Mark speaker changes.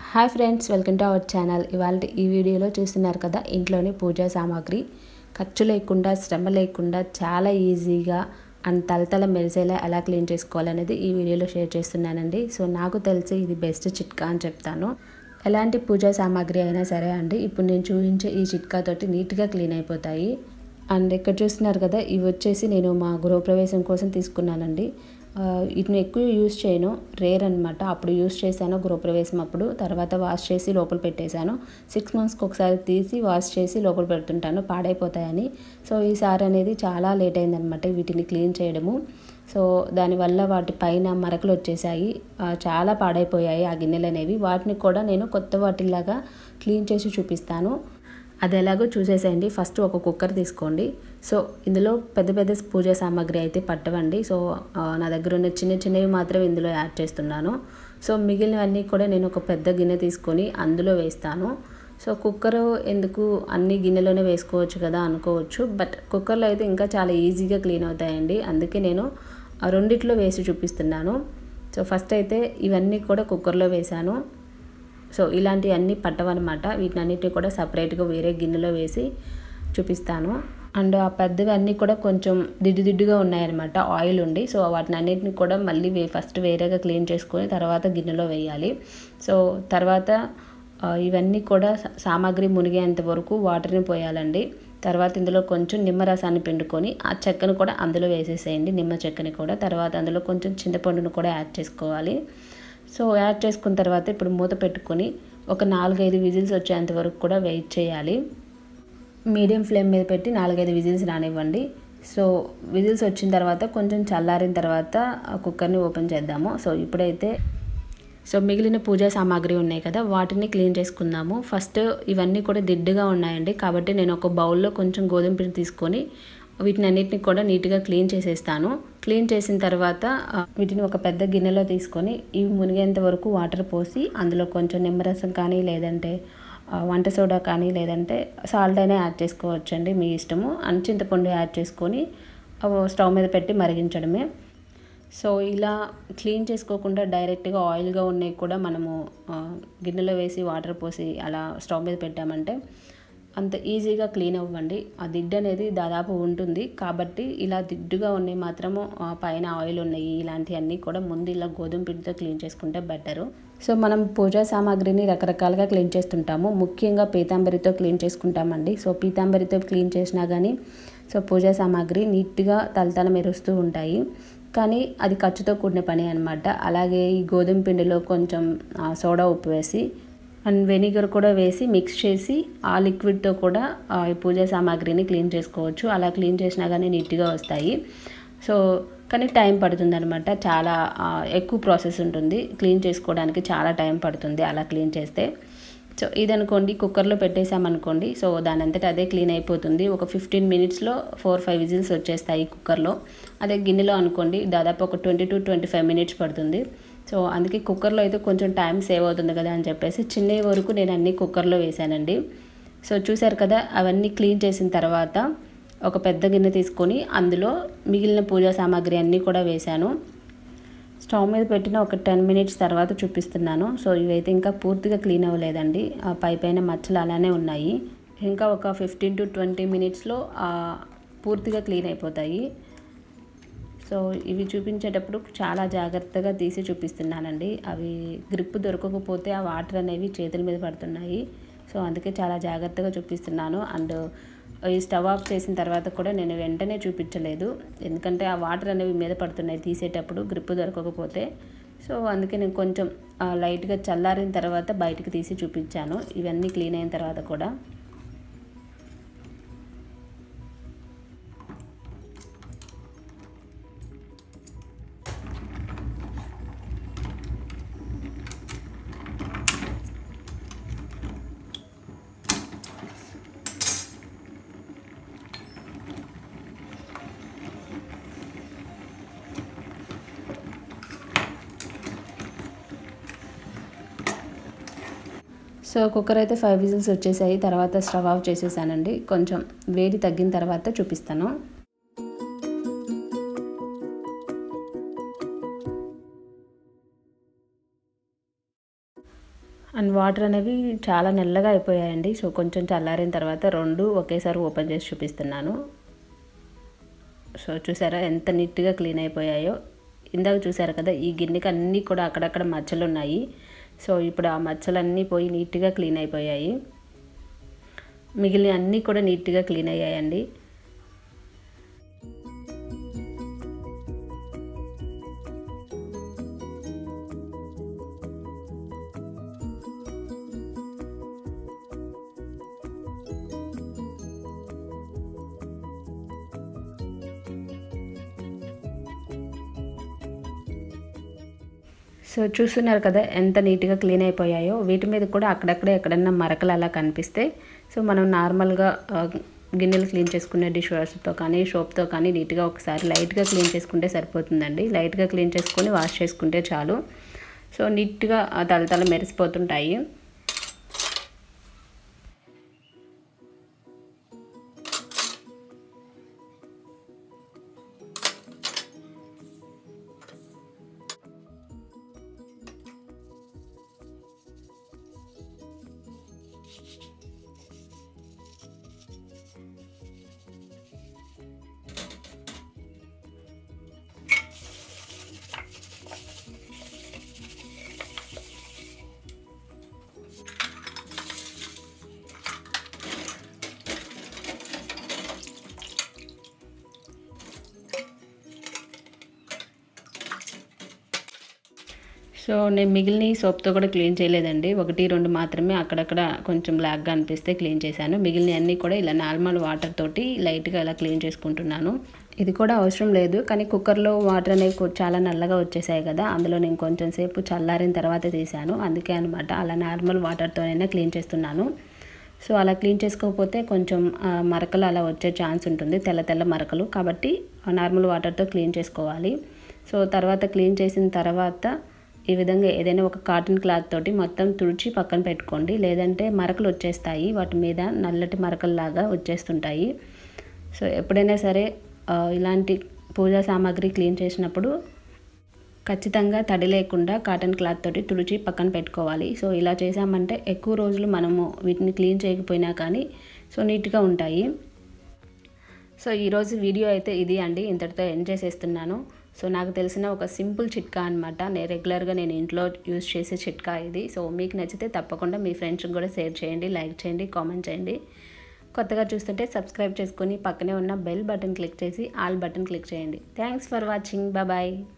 Speaker 1: hi friends welcome to our channel ఇవాళ ఈ వీడియోలో చూస్తున్నారు కదా ఇంట్లోని పూజా సామాగ్రి ఖర్చు లేకుండా శ్రమ లేకుండా చాలా ఈజీగా అండ్ తలతల మెరిసేలా ఎలా క్లీన్ చేసుకోవాలనేది ఈ వీడియోలో షేర్ చేస్తున్నానండి సో నాకు తెలిసి ఇది బెస్ట్ చిట్కా అని చెప్తాను ఎలాంటి పూజా సామాగ్రి అయినా సరే అండి ఇప్పుడు నేను చూపించే ఈ చిట్కాతోటి నీట్గా క్లీన్ అయిపోతాయి అండ్ ఇక్కడ చూస్తున్నారు కదా ఇవి వచ్చేసి నేను మా గృహప్రవేశం కోసం తీసుకున్నానండి ఆ, వీటిని ఎక్కువ యూజ్ చేయను రేర్ అనమాట అప్పుడు యూజ్ చేశాను గృహప్రవేశం అప్పుడు తర్వాత వాష్ చేసి లోపల పెట్టేశాను సిక్స్ మంత్స్కి ఒకసారి తీసి వాష్ చేసి లోపల పెడుతుంటాను పాడైపోతాయని సో ఈసారి అనేది చాలా లేట్ అయిందనమాట వీటిని క్లీన్ చేయడము సో దానివల్ల వాటి పైన మరకలు వచ్చేసాయి ఆ, చాలా పాడైపోయాయి ఆ గిన్నెలు అనేవి వాటిని కూడా నేను కొత్త వాటిలాగా క్లీన్ చేసి చూపిస్తాను అది ఎలాగో చూసేసేయండి ఫస్ట్ ఒక కుక్కర్ తీసుకోండి సో ఇందులో పెద్ద పెద్ద పూజా సామాగ్రి అయితే పట్టవండి సో ఆ, నా దగ్గర ఉన్న చిన్న చిన్నవి మాత్రం ఇందులో యాడ్ చేస్తున్నాను సో మిగిలినవన్నీ కూడా నేను ఒక పెద్ద గిన్నె తీసుకొని అందులో వేస్తాను సో కుక్కర్ ఎందుకు అన్ని గిన్నెలోనే వేసుకోవచ్చు కదా అనుకోవచ్చు బట్ కుక్కర్లో అయితే ఇంకా చాలా ఈజీగా క్లీన్ అవుతాయండి అందుకే నేను ఆ రెండిట్లో వేసి చూపిస్తున్నాను సో ఫస్ట్ అయితే ఇవన్నీ కూడా కుక్కర్లో వేశాను సో ఇలాంటివి అన్నీ పట్టవన్నమాట వీటిని అన్నిటిని కూడా సపరేట్గా వేరే గిన్నెలో వేసి చూపిస్తాను అండ్ ఆ పెద్దవి అన్నీ కూడా కొంచెం దిడ్డు దిడ్డుగా ఉన్నాయన్నమాట ఆయిల్ ఉండి సో వాటిని అన్నిటిని కూడా మళ్ళీ వే ఫస్ట్ వేరేగా క్లీన్ చేసుకొని తర్వాత గిన్నెలో వేయాలి సో తర్వాత ఆ, ఇవన్నీ కూడా సా- సామాగ్రి మునిగేంత వరకు వాటర్ని పోయాలండి తర్వాత ఇందులో కొంచెం నిమ్మరసాన్ని పిండుకొని ఆ చెక్కను కూడా అందులో వేసేసేయండి నిమ్మ చెక్కని కూడా తర్వాత అందులో కొంచెం చింతపండును కూడా యాడ్ చేసుకోవాలి సో యాడ్ చేసుకున్న తర్వాత ఇప్పుడు మూత పెట్టుకొని ఒక నాలుగైదు విజిల్స్ వచ్చేంత వరకు కూడా వెయిట్ చేయాలి మీడియం ఫ్లేమ్ మీద పెట్టి నాలుగైదు విజిల్స్ రానివ్వండి సో విజిల్స్ వచ్చిన తర్వాత కొంచెం చల్లారిన తర్వాత ఆ కుక్కర్ని ఓపెన్ చేద్దాము సో ఇప్పుడైతే సో మిగిలిన పూజా సామాగ్రి ఉన్నాయి కదా వాటిని క్లీన్ చేసుకుందాము ఫస్ట్ ఇవన్నీ కూడా దిడ్డుగా ఉన్నాయండి కాబట్టి నేను ఒక బౌల్లో కొంచెం గోధుమ పిండి తీసుకొని వీటిని అన్నిటిని కూడా నీట్గా క్లీన్ చేసేస్తాను క్లీన్ చేసిన తర్వాత ఆ, వీటిని ఒక పెద్ద గిన్నెలో తీసుకొని ఇవి మునిగేంత వరకు వాటర్ పోసి అందులో కొంచెం నిమ్మరసం కానీ లేదంటే ఆ, వంట సోడా కానీ లేదంటే సాల్ట్ అయినా యాడ్ చేసుకోవచ్చండి మీ ఇష్టము అండ్ చింతపండు యాడ్ చేసుకొని ఆ, స్టవ్ మీద పెట్టి మరిగించడమే సో ఇలా క్లీన్ చేసుకోకుండా డైరెక్ట్గా ఆయిల్గా ఉన్నాయి కూడా మనము ఆ, గిన్నెలో వేసి వాటర్ పోసి అలా స్టవ్ మీద పెట్టామంటే అంత ఈజీగా క్లీన్ అవ్వండి ఆ దిడ్డు అనేది దాదాపు ఉంటుంది కాబట్టి ఇలా దిడ్డుగా ఉన్నాయి మాత్రము ఆ, పైన ఆయిల్ ఉన్నాయి ఇలాంటివన్నీ కూడా ముందు ఇలా గోధుమ పిండితో క్లీన్ చేసుకుంటే బెటరు సో మనం పూజా సామాగ్రిని రకరకాలుగా క్లీన్ చేస్తుంటాము ముఖ్యంగా పీతాంబరితో క్లీన్ చేసుకుంటామండి సో పీతాంబరితో క్లీన్ చేసినా కానీ సో పూజా సామాగ్రి నీట్గా తలతల మెరుస్తూ ఉంటాయి కానీ అది ఖర్చుతో కూడిన పని అనమాట అలాగే ఈ గోధుమ పిండిలో కొంచెం ఆ, సోడా ఉప్పు వేసి అండ్ వెనిగర్ కూడా వేసి మిక్స్ చేసి ఆ లిక్విడ్తో కూడా ఆ, ఈ పూజా సామాగ్రిని క్లీన్ చేసుకోవచ్చు అలా క్లీన్ చేసినా కానీ నీట్గా వస్తాయి సో కానీ టైం పడుతుంది అనమాట చాలా ఆ, ఎక్కువ ప్రాసెస్ ఉంటుంది క్లీన్ చేసుకోవడానికి చాలా టైం పడుతుంది అలా క్లీన్ చేస్తే సో ఇదనుకోండి కుక్కర్లో పెట్టేసామనుకోండి సో దాని అంతటా అదే క్లీన్ అయిపోతుంది ఒక ఫిఫ్టీన్ మినిట్స్లో ఫోర్ ఫైవ్ విజిల్స్ వచ్చేస్తాయి కుక్కర్లో అదే గిన్నెలో అనుకోండి దాదాపు ఒక twenty to twenty five minutes పడుతుంది సో అందుకే కుక్కర్లో అయితే కొంచెం టైం సేవ్ అవుతుంది కదా అని చెప్పేసి చిన్న వరకు నేను అన్నీ కుక్కర్లో వేసానండి సో చూసారు కదా అవన్నీ క్లీన్ చేసిన తర్వాత ఒక పెద్ద గిన్నె తీసుకొని అందులో మిగిలిన పూజా సామాగ్రి అన్నీ కూడా వేశాను స్టవ్ మీద పెట్టిన ఒక టెన్ మినిట్స్ తర్వాత చూపిస్తున్నాను సో ఇవైతే ఇంకా పూర్తిగా క్లీన్ అవ్వలేదండి ఆ పై పైన మచ్చలు అలానే ఉన్నాయి ఇంకా ఒక ఫిఫ్టీన్ టు ట్వంటీ మినిట్స్లో పూర్తిగా క్లీన్ అయిపోతాయి సో ఇవి చూపించేటప్పుడు చాలా జాగ్రత్తగా తీసి చూపిస్తున్నానండి అవి గ్రిప్ దొరకకపోతే ఆ వాటర్ అనేవి చేతుల మీద పడుతున్నాయి సో అందుకే చాలా జాగ్రత్తగా చూపిస్తున్నాను అండ్ ఈ స్టవ్ ఆఫ్ చేసిన తర్వాత కూడా నేను వెంటనే చూపించలేదు ఎందుకంటే ఆ వాటర్ అనేవి మీద పడుతున్నాయి తీసేటప్పుడు గ్రిప్ దొరకకపోతే సో అందుకే నేను కొంచెం ఆ, లైట్గా చల్లారిన తర్వాత బయటికి తీసి చూపించాను ఇవన్నీ క్లీన్ అయిన తర్వాత కూడా సో కుక్కర్ అయితే ఫైవ్ విజిల్స్ వచ్చేసాయి తర్వాత స్టవ్ ఆఫ్ చేసేసానండి కొంచెం వేడి తగ్గిన తర్వాత చూపిస్తాను అండ్ వాటర్ అనేవి చాలా నల్లగా అయిపోయాయండి సో కొంచెం చల్లారిన తర్వాత రెండు ఒకేసారి ఓపెన్ చేసి చూపిస్తున్నాను సో చూసారా ఎంత నీట్గా క్లీన్ అయిపోయాయో ఇందాక చూసారు కదా ఈ గిన్నెకి అన్నీ కూడా అక్కడక్కడ మచ్చలు ఉన్నాయి సో ఇప్పుడు ఆ మచ్చలన్నీ పోయి నీట్గా క్లీన్ అయిపోయాయి మిగిలిన అన్నీ కూడా నీట్గా క్లీన్ అయ్యాయండి సో చూస్తున్నారు కదా ఎంత నీట్గా క్లీన్ అయిపోయాయో వీటి మీద కూడా అక్కడక్కడ ఎక్కడన్నా మరకలు అలా కనిపిస్తే సో మనం నార్మల్గా గిన్నెలు క్లీన్ చేసుకునే డిష్ వాషర్తో కానీ సోప్తో కానీ నీట్గా ఒకసారి లైట్గా క్లీన్ చేసుకుంటే సరిపోతుందండి లైట్గా క్లీన్ చేసుకొని వాష్ చేసుకుంటే చాలు సో నీట్గా తలతల మెరిసిపోతుంటాయి సో నేను మిగిలిన సోప్తో కూడా క్లీన్ చేయలేదండి ఒకటి రెండు మాత్రమే అక్కడక్కడ కొంచెం బ్లాక్గా అనిపిస్తే క్లీన్ చేశాను మిగిలిన అన్నీ కూడా ఇలా నార్మల్ వాటర్ తోటి లైట్గా ఇలా క్లీన్ చేసుకుంటున్నాను ఇది కూడా అవసరం లేదు కానీ కుక్కర్లో వాటర్ అనేవి చాలా నల్లగా వచ్చేసాయి కదా అందులో నేను కొంచెం సేపు చల్లారిన తర్వాత తీసాను అందుకే అనమాట అలా నార్మల్ వాటర్తోనైనా క్లీన్ చేస్తున్నాను సో అలా క్లీన్ చేసుకోకపోతే కొంచెం మరకలు అలా వచ్చే ఛాన్స్ ఉంటుంది తెల్ల తెల్ల మరకలు కాబట్టి నార్మల్ వాటర్తో క్లీన్ చేసుకోవాలి సో తర్వాత క్లీన్ చేసిన తర్వాత ఈ విధంగా ఏదైనా ఒక కాటన్ క్లాత్ తోటి మొత్తం తుడిచి పక్కన పెట్టుకోండి లేదంటే మరకలు వచ్చేస్తాయి వాటి మీద నల్లటి మరకల్లాగా వచ్చేస్తుంటాయి సో ఎప్పుడైనా సరే ఇలాంటి పూజా సామాగ్రి క్లీన్ చేసినప్పుడు ఖచ్చితంగా తడి లేకుండా కాటన్ క్లాత్ తోటి తుడిచి పక్కన పెట్టుకోవాలి సో ఇలా చేసామంటే ఎక్కువ రోజులు మనము వీటిని క్లీన్ చేయకపోయినా కానీ సో నీట్గా ఉంటాయి సో ఈరోజు వీడియో అయితే ఇది అండి ఇంతటితో ఎండ్ చేసేస్తున్నాను సో నాకు తెలిసిన ఒక సింపుల్ చిట్కా అనమాట నేను రెగ్యులర్గా నేను ఇంట్లో యూజ్ చేసే చిట్కా ఇది సో మీకు నచ్చితే తప్పకుండా మీ ఫ్రెండ్స్కి కూడా షేర్ చేయండి లైక్ చేయండి కామెంట్ చేయండి కొత్తగా చూస్తుంటే సబ్స్క్రైబ్ చేసుకొని పక్కనే ఉన్న బెల్ బటన్ క్లిక్ చేసి ఆల్ బటన్ క్లిక్ చేయండి థ్యాంక్స్ ఫర్ వాచింగ్ బాయ్